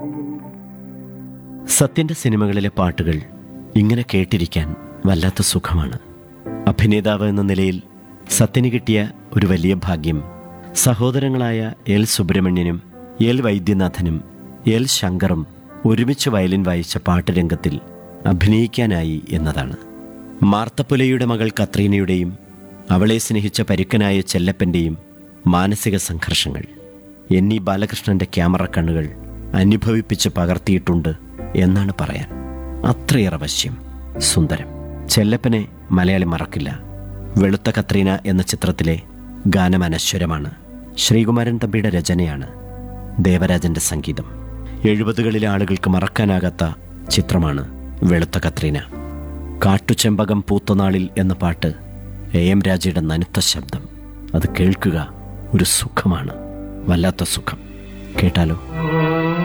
സത്യന്റെ സിനിമകളിലെ പാട്ടുകൾ ഇങ്ങനെ കേട്ടിരിക്കാൻ വല്ലാത്ത സുഖമാണ് അഭിനേതാവ് എന്ന നിലയിൽ സത്യന് കിട്ടിയ ഒരു വലിയ ഭാഗ്യം സഹോദരങ്ങളായ എൽ സുബ്രഹ്മണ്യനും എൽ വൈദ്യനാഥനും എൽ ശങ്കറും ഒരുമിച്ച് വയലിൻ വായിച്ച പാട്ടുരംഗത്തിൽ അഭിനയിക്കാനായി എന്നതാണ് മാർത്തപ്പുലയുടെ മകൾ കത്രീനയുടെയും അവളെ സ്നേഹിച്ച പരുക്കനായ ചെല്ലപ്പൻ്റെയും മാനസിക സംഘർഷങ്ങൾ എന്നീ ബാലകൃഷ്ണന്റെ ക്യാമറ കണ്ണുകൾ അനുഭവിപ്പിച്ച് പകർത്തിയിട്ടുണ്ട് എന്നാണ് പറയാൻ അത്രയേറെ വശ്യം സുന്ദരം ചെല്ലപ്പനെ മലയാളി മറക്കില്ല വെളുത്ത കത്രീന എന്ന ചിത്രത്തിലെ ഗാനം അനശ്വരമാണ് ശ്രീകുമാരൻ തമ്പിയുടെ രചനയാണ് ദേവരാജന്റെ സംഗീതം എഴുപതുകളിലെ ആളുകൾക്ക് മറക്കാനാകാത്ത ചിത്രമാണ് വെളുത്ത കത്രീന കാട്ടുചെമ്പകം പൂത്തനാളിൽ എന്ന പാട്ട് എ എം രാജയുടെ നനുത്ത ശബ്ദം അത് കേൾക്കുക ഒരു സുഖമാണ് വല്ലാത്ത സുഖം കേട്ടാലോ